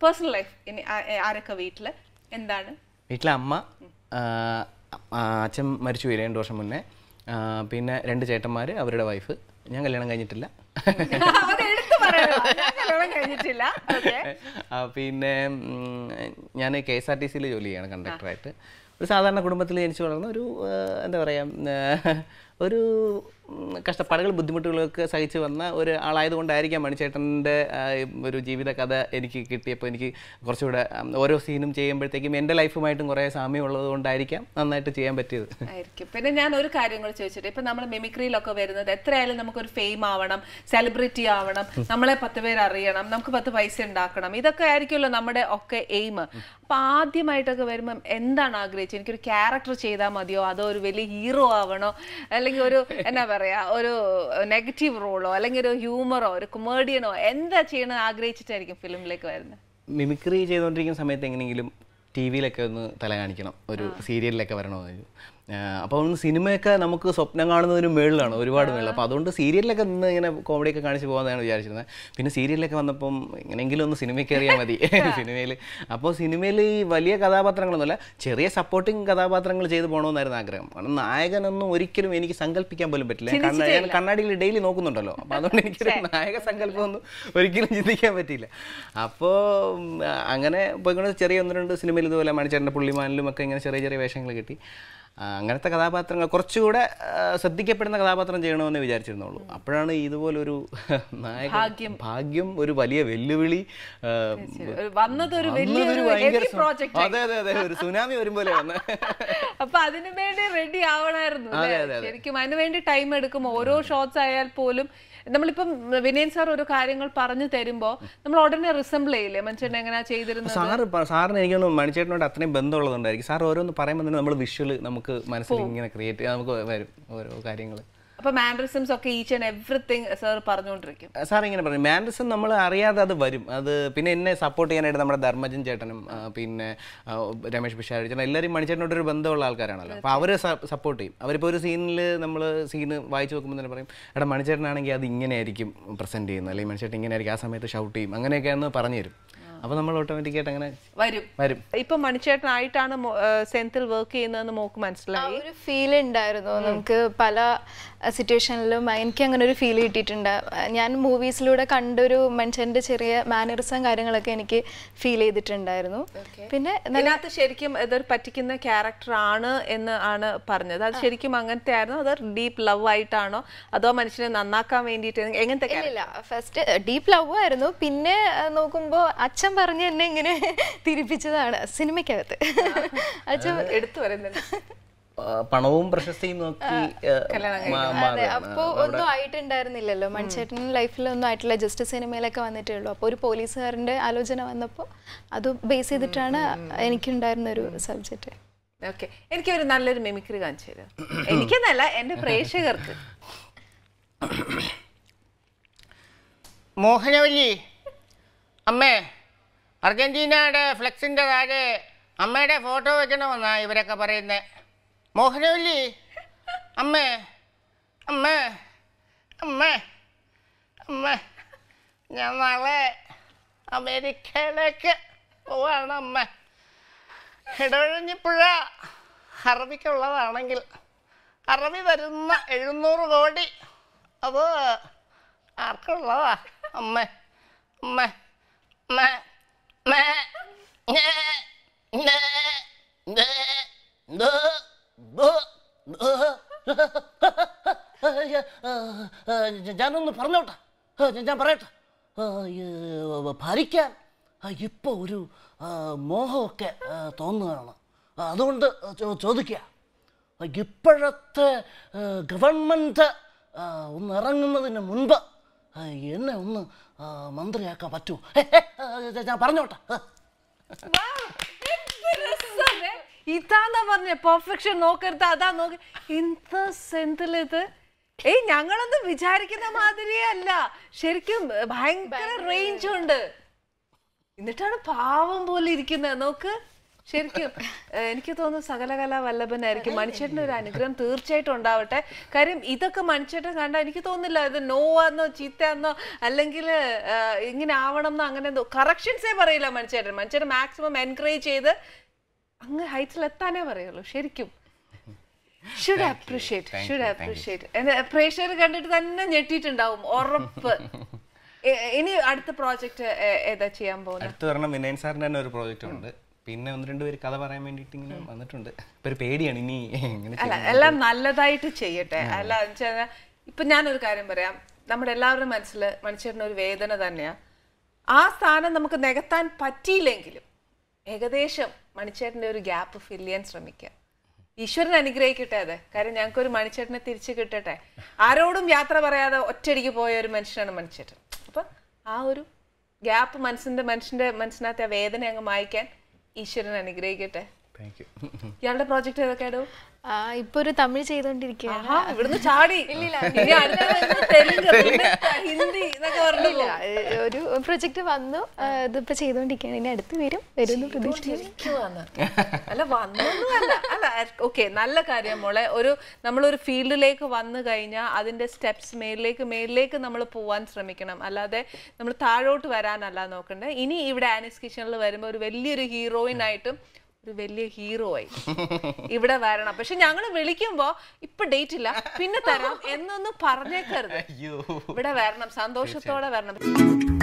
Personal life ഇനി ആ- ഏ, ആരൊക്കെ വീട്ടില് എന്താണ് വീട്ടിലെ അമ്മ ആ, ആ, അച്ഛൻ മരിച്ചു പോയി രണ്ട് വർഷം മുന്നേ ആ, പിന്നെ രണ്ട് ചേട്ടന്മാർ അവരുടെ വൈഫ് ഞാൻ കല്യാണം കഴിഞ്ഞിട്ടില്ല അത് എടുത്തു പറയണം ഞാൻ കല്യാണം കഴിഞ്ഞിട്ടില്ല ഓക്കെ ആ, പിന്നെ ഞാൻ കെ എസ് ആർ ടി സിയിൽ ജോലി ചെയ്യാണ് കണ്ടക്ടറായിട്ട് ഒരു സാധാരണ കുടുംബത്തിൽ ജനിച്ചു വളർന്ന ഒരു ആ, എന്താ പറയുക ഒരു ഉം, കഷ്ടപ്പാടുകൾ ബുദ്ധിമുട്ടുകളൊക്കെ സഹിച്ച് വന്ന ഒരു ആളായതുകൊണ്ടായിരിക്കാം മണിച്ചേട്ടൻ്റെ ആ, ഒരു ജീവിത കഥ എനിക്ക് കിട്ടിയപ്പോൾ എനിക്ക് കുറച്ചുകൂടെ ഉം, ഓരോ സീനും ചെയ്യുമ്പോഴത്തേക്കും എൻ്റെ ലൈഫുമായിട്ടും കുറേ സാമ്യം ഉള്ളത് കൊണ്ടായിരിക്കാം നന്നായിട്ട് ചെയ്യാൻ പറ്റിയത് ആയിരിക്കും പിന്നെ ഞാൻ ഒരു കാര്യം കൂടി ചോദിച്ചിട്ട് ഇപ്പൊ നമ്മൾ മിമിക്രിയിലൊക്കെ വരുന്നത് എത്രയായാലും നമുക്കൊരു ഫെയിം ആവണം സെലിബ്രിറ്റി ആവണം നമ്മളെ പത്ത് പേര് അറിയണം നമുക്ക് പത്ത് പൈസ ഉണ്ടാക്കണം ഇതൊക്കെ ആയിരിക്കുമല്ലോ നമ്മുടെ ഒക്കെ എയിം അപ്പൊ ആദ്യമായിട്ടൊക്കെ വരുമ്പം എന്താണ് ആഗ്രഹിച്ചത് എനിക്കൊരു ക്യാരക്ടർ ചെയ്താൽ മതിയോ അതോ ഒരു വലിയ ഹീറോ ആവണോ അല്ലെങ്കിൽ ഒരു എന്നാ പറയാ ഒരു നെഗറ്റീവ് റോളോ അല്ലെങ്കിൽ ഒരു ഹ്യൂമറോ ഒരു കൊമേഡിയനോ എന്താ ചെയ്യണമെന്ന് ആഗ്രഹിച്ചിട്ടായിരിക്കും ഫിലിമിലേക്ക് വരുന്നത് മിമിക്രി ചെയ്തുകൊണ്ടിരിക്കുന്ന സമയത്ത് എങ്ങനെയെങ്കിലും ടി വിയിലൊക്കെ ഒന്ന് തല കാണിക്കണം ഒരു സീരിയലിലൊക്കെ വരണമെന്ന് അപ്പോൾ ഒന്ന് സിനിമയൊക്കെ നമുക്ക് സ്വപ്നം കാണുന്നതിന് മേളിലാണ് ഒരുപാട് മേളിൽ അപ്പോൾ അതുകൊണ്ട് സീരിയലിലൊക്കെ നിന്ന് ഇങ്ങനെ കോമഡിയൊക്കെ കാണിച്ച് പോകാമെന്നാണ് വിചാരിച്ചിരുന്നത് പിന്നെ സീരിയലിലൊക്കെ വന്നപ്പം എങ്ങനെയെങ്കിലും ഒന്ന് സിനിമയ്ക്ക് കയറിയാൽ മതി സിനിമയിൽ അപ്പോൾ സിനിമയിൽ ഈ വലിയ കഥാപാത്രങ്ങളൊന്നുമല്ല ചെറിയ സപ്പോർട്ടിങ് കഥാപാത്രങ്ങൾ ചെയ്ത് പോകണമെന്നായിരുന്നു ആഗ്രഹം കാരണം നായകനൊന്നും ഒരിക്കലും എനിക്ക് സങ്കല്പിക്കാൻ പോലും പറ്റില്ല ഞാൻ കണ്ണ- ഞാൻ കണ്ണാടിയിൽ ഡെയിലി നോക്കുന്നുണ്ടല്ലോ അപ്പോൾ അതുകൊണ്ട് എനിക്കൊരു നായക സങ്കല്പമൊന്നും ഒരിക്കലും ചിന്തിക്കാൻ പറ്റിയില്ല അപ്പോൾ അങ്ങനെ പോയിക്കൊണ്ട് ചെറിയ ഒന്ന് രണ്ട് സിനിമയിൽ ഇതുപോലെ മണിച്ചേട്ടൻ്റെ പുള്ളിമാനിലും ഒക്കെ ഇങ്ങനെ ചെറിയ ചെറിയ വേഷങ്ങൾ കിട്ടി ആ, അങ്ങനത്തെ കഥാപാത്രങ്ങൾ കുറച്ചുകൂടെ ആ, ശ്രദ്ധിക്കപ്പെടുന്ന കഥാപാത്രം ചെയ്യണമെന്ന് വിചാരിച്ചിരുന്നുള്ളൂ അപ്പോഴാണ് ഇതുപോലൊരു നായക ഭാഗ്യം ഒരു വലിയ വെല്ലുവിളി ആ, വന്നതൊരു വന്നതൊരു വലിയൊരു ഭയങ്കര heavy സു- project അതെ അതെ അതെ ഒരു സുനാമി വരും പോലെ വന്ന് അപ്പൊ അതിനു വേണ്ടി റെഡി ആവണായിരുന്നു അതെ, അല്ലേ? ശരിക്കും അതിനു വേണ്ടി ടൈം എടുക്കും ഓരോ ഷോട്ട്സ് ആയാൽ പോലും നമ്മളിപ്പം വിനയൻ സാർ ഒരു കാര്യങ്ങൾ പറഞ്ഞു തരുമ്പോ നമ്മൾ ഉടനെ റിസംബിൾ ചെയ്യില്ലേ മനുഷ്യൻ എങ്ങനെയാ ചെയ്തിരുന്നത് സാറ് പ- സാറിന് എനിക്കൊന്ന് മണിച്ചേട്ടനോട് അത്രയും ബന്ധമുള്ളതുകൊണ്ടായിരിക്കും സാർ ഓരോന്ന് പറയുമ്പോൾ തന്നെ നമ്മൾ വിഷ്വൽ നമുക്ക് മനസ്സിൽ ഇങ്ങനെ ക്രിയേറ്റ് നമുക്ക് വരും ഓരോ കാര്യങ്ങൾ അപ്പൊ മാൻഡറിസംസ് ഒക്കെ ഈച്ച് ആൻഡ് എവറിത്തിങ് സാർ പറഞ്ഞുകൊണ്ടിരിക്കും സാർ ഇങ്ങനെ പറഞ്ഞു മാൻഡ്രസം നമ്മൾ അറിയാതെ അത് വരും അത് പിന്നെ എന്നെ സപ്പോർട്ട് ചെയ്യാനായിട്ട് നമ്മുടെ ധർമ്മജൻ ചേട്ടനും ആ, പിന്നെ ആ, രമേഷ് പിഷാരി ചേട്ടൻ എല്ലാവരും മണിച്ചേട്ടനോട് ഒരു ബന്ധമുള്ള ആൾക്കാരാണല്ലോ അപ്പോൾ അവർ സപ്പോർട്ട് ചെയ്യും അവരിപ്പോൾ ഒരു സീനിൽ നമ്മൾ സീന് വായിച്ചു നോക്കുമ്പോൾ തന്നെ പറയും എടാ മണിച്ചേട്ടനാണെങ്കിൽ അത് ഇങ്ങനെയായിരിക്കും പ്രസൻറ്റ് ചെയ്യുന്നത് അല്ലെങ്കിൽ മണിച്ചേട്ടൻ ഇങ്ങനെയായിരിക്കും ആ സമയത്ത് ഷൗട്ട് ചെയ്യും അങ്ങനെയൊക്കെയാണെന്ന് പറഞ്ഞു തരും അപ്പോൾ നമ്മൾ ഓട്ടോമാറ്റിക്കായിട്ട് അങ്ങനെ വരും വരും ഇപ്പൊ മണിച്ചേട്ടനായിട്ടാണ് സെന്തിൽ വർക്ക് ചെയ്യുന്നതെന്ന് മോക്ക് മനസ്സിലായി ഒരു ഫീൽ ഉണ്ടായിരുന്നു നമുക്ക് പല സിറ്റുവേഷനിലും എനിക്ക് അങ്ങനെ ഒരു ഫീൽ കിട്ടിയിട്ടുണ്ട് അഹ് ഞാൻ മൂവീസിലൂടെ കണ്ടൊരു മനുഷ്യന്റെ ചെറിയ മാനറിസം കാര്യങ്ങളൊക്കെ എനിക്ക് ഫീൽ ചെയ്തിട്ടുണ്ടായിരുന്നു പിന്നെ ഇതിനകത്ത് ശരിക്കും ഇതൊരു പറ്റിക്കുന്ന ക്യാരക്ടർ ആണ് എന്ന് ആണ് പറഞ്ഞത് അത് ശരിക്കും അങ്ങനത്തെ ആയിരുന്നു അത് ഡീപ്പ് ലവ് ആയിട്ടാണോ അതോ മനുഷ്യനെ നന്നാക്കാൻ വേണ്ടിയിട്ട് എങ്ങനത്തെ character? ഇല്ല ഫസ്റ്റ് ഡീപ്പ് ലവ് ആയിരുന്നു പിന്നെ അഹ് നോക്കുമ്പോ അച്ഛൻ പറഞ്ഞ് എന്നെ ഇങ്ങനെ തിരിപ്പിച്ചതാണ് സിനിമയ്ക്കകത്ത് അച്ഛൻ എടുത്തു പറയുന്നുണ്ട് ആ, പണവും പ്രശസ്തിയും നോക്കി ആ, മാ- അതെ മാറുകയാണ്. അപ്പോ ഒന്നും ആയിട്ടുണ്ടായിരുന്നില്ലല്ലോ മൺചേട്ടൻ ലൈഫിൽ ഒന്നും ആയിട്ടില്ല ജസ്റ്റ് സിനിമയിലൊക്കെ വന്നിട്ടേ ഉള്ളൂ അപ്പോൾ ഒരു പോലീസുകാരന്റെ ആലോചന വന്നപ്പോൾ അത് ബേസ് ചെയ്തിട്ടാണ് എനിക്കുണ്ടായിരുന്ന ഒരു സബ്ജക്റ്റ് ഓക്കെ എനിക്ക് ഒരു നല്ലൊരു മിമിക്രി കാണിച്ചു തരാം എനിക്കെന്നല്ല എന്റെ പ്രേക്ഷകർക്ക് മോഹനവല്ലി അമ്മേ അർജന്റീനയുടെ ഫ്ലെക്സിന്റെ താഴെ അമ്മയുടെ ഫോട്ടോ വെക്കണമെന്നാ ഇവരൊക്കെ പറയുന്നത് മോഹനവല്ലി അമ്മേ അമ്മേ അമ്മേ അമ്മേ ഞാൻ നാളെ അമേരിക്കയിലേക്ക് പോവാണ് അമ്മ ഇടവഴിഞ്ഞിപ്പുഴ അറബിക്കുള്ളതാണെങ്കിൽ അറബി തരുന്ന എഴുന്നൂറ് കോടി അത് ആർക്കുള്ളതാ അമ്മ അമ്മ അമ്മ അമ്മ ഞേ, ഞേ, ഞേ, ദോ, ദോ, ദോ. ഞാനൊന്ന് പറഞ്ഞോട്ടെ ആ, ഞാൻ- ഞാൻ പറയട്ടെ ആ, ഈ, ഭരിക്കാൻ ആ, ഇപ്പൊ ഒരു ആ, മോഹമൊക്കെ ആ, തോന്നുകയാണ് ആ, അതുകൊണ്ട് ചോ- ചോദിക്കുക ആ, ഇപ്പോഴത്തെ ആ, ഗവൺമെന്റ് ആ, ഒന്ന് ഇറങ്ങുന്നതിന് മുൻപ് ആ, എന്നെ ഒന്ന് ആ, മന്ത്രിയാക്കാൻ പറ്റുമോ ഹെ, ഹെ, ആ, ഞാൻ പറഞ്ഞോട്ടെ ആ. ഇതാന്നാ പറഞ്ഞ പെർഫെക്ഷൻ നോക്കരുത് അതാ നോക്ക എന്ത് സെന്തിൽ ഇത് ഏയ് ഞങ്ങളൊന്നും വിചാരിക്കുന്ന മാതിരിയേ അല്ല ശരിക്കും ഭയങ്കര റേഞ്ച് ഉണ്ട് എന്നിട്ടാണ് പാവം പോലെ ഇരിക്കുന്നത് നോക്ക് ശരിക്കും ഏഹ് എനിക്ക് തോന്നുന്നു സകലകലാ വല്ലഭനായിരിക്കും മനുഷ്യന്റെ ഒരു അനുഗ്രഹം തീർച്ചയായിട്ടും ഉണ്ടാവട്ടെ കാര്യം ഇതൊക്കെ മനുഷ്യരുടെ കണ്ടാൽ എനിക്ക് തോന്നുന്നില്ല ഇത് നോവാന്നോ ചീത്തയാന്നോ അല്ലെങ്കിൽ ഇങ്ങനെ ആവണം എന്നോ അങ്ങനെ കറക്ഷൻസേ പറയില്ല മനുഷ്യരുടെ മനുഷ്യരെ മാക്സിമം എൻകറേജ് ചെയ്ത് അങ്ങ് ഹൈറ്റ്സിൽ എത്താനേ പറയുള്ളൂ ശരിക്കും ഷുഡ് അപ്രിഷിയേറ്റ് ഷുഡ് അപ്രിഷിയേറ്റ് പ്രേക്ഷകർ കണ്ടിട്ട് തന്നെ ഞെട്ടിയിട്ടുണ്ടാവും ഉറപ്പ് എ- ഇനി അടുത്ത പ്രോജക്റ്റ് ഏതാ ചെയ്യാൻ പോകുന്നത് അടുത്ത് പറഞ്ഞ വിനയൻ സാറിന്റെ തന്നെ ഒരു പ്രോജക്റ്റ് ഉണ്ട് പിന്നെ ഒന്ന് രണ്ട് പേര് കഥ പറയാൻ വേണ്ടിയിട്ട് ഇങ്ങനെ വന്നിട്ടുണ്ട് ഇപ്പൊ ഒരു പേടിയാണ് ഇനി എങ്ങനെ അല്ല എല്ലാം നല്ലതായിട്ട് ചെയ്യട്ടെ അല്ല വെച്ചാൽ ഇപ്പൊ ഞാനൊരു കാര്യം പറയാം നമ്മുടെ എല്ലാവരുടെ മനസ്സിൽ മനുഷ്യരുടെ ഒരു വേദന തന്നെയാ ആ സ്ഥാനം നമുക്ക് നികത്താൻ പറ്റിയില്ലെങ്കിലും ഏകദേശം മണിച്ചേട്ടന്റെ ഒരു ഗ്യാപ്പ് ഫില്ല് ചെയ്യാൻ ശ്രമിക്കുക ഈശ്വരൻ അനുഗ്രഹിക്കട്ടെ അതെ കാര്യം ഞങ്ങൾക്ക് ഒരു മണിച്ചേട്ടനെ തിരിച്ചു കിട്ടട്ടെ ആരോടും യാത്ര പറയാതെ ഒറ്റയടിക്ക് പോയ ഒരു മനുഷ്യനാണ് മണിച്ചേട്ടൻ അപ്പൊ ആ ഒരു ഗ്യാപ്പ് മനസ്സിന്റെ മനുഷ്യന്റെ മനസ്സിനകത്തെ ആ വേദന അങ്ങ് മായ്ക്കാൻ ഈശ്വരൻ അനുഗ്രഹിക്കട്ടെ താങ്ക് യു ഇയാളുടെ പ്രോജക്റ്റ് ഏതൊക്കെയാടോ ആ ഇപ്പൊ ഒരു തമിഴ് ചെയ്തോണ്ടിരിക്കുകയാണ് ആഹാ, ഇവിടുന്ന് ചാടി ഇനി അടുത്ത വരുന്നത് തെലുങ്ക് പിന്നെ ഹിന്ദി എന്നൊക്കെ പറഞ്ഞില്ല ഏഹ് ഒരു പ്രൊജക്ട് വന്നു ആ, ഇതിപ്പോ ചെയ്തോണ്ടിരിക്കുകയാണ് ഇനി അടുത്ത് വരും വരുന്നു പ്രതീക്ഷിക്കുന്നു അല്ല വന്നൊന്നുമല്ല അല്ല ഓക്കെ നല്ല കാര്യം മോളെ ഒരു നമ്മളൊരു ഫീൽഡിലേക്ക് വന്നു കഴിഞ്ഞാൽ അതിന്റെ സ്റ്റെപ്സ് മേലിലേക്ക് മേലിലേക്ക് നമ്മൾ പോവാൻ ശ്രമിക്കണം അല്ലാതെ നമ്മൾ താഴോട്ട് വരാനല്ല നോക്കണ്ടേ ഇനി ഇവിടെ ആനിസ് കിച്ചണിൽ വരുമ്പോൾ ഒരു വലിയൊരു ഹീറോയിൻ ആയിട്ടും ഒരു വലിയ ഹീറോ ആയി ഇവിടെ വരണം പക്ഷെ ഞങ്ങൾ വിളിക്കുമ്പോ ഇപ്പൊ ഡേറ്റ് ഇല്ല പിന്നെ തരാം എന്നൊന്നും പറഞ്ഞേക്കരുത് അയ്യോ ഇവിടെ വരണം സന്തോഷത്തോടെ വരണം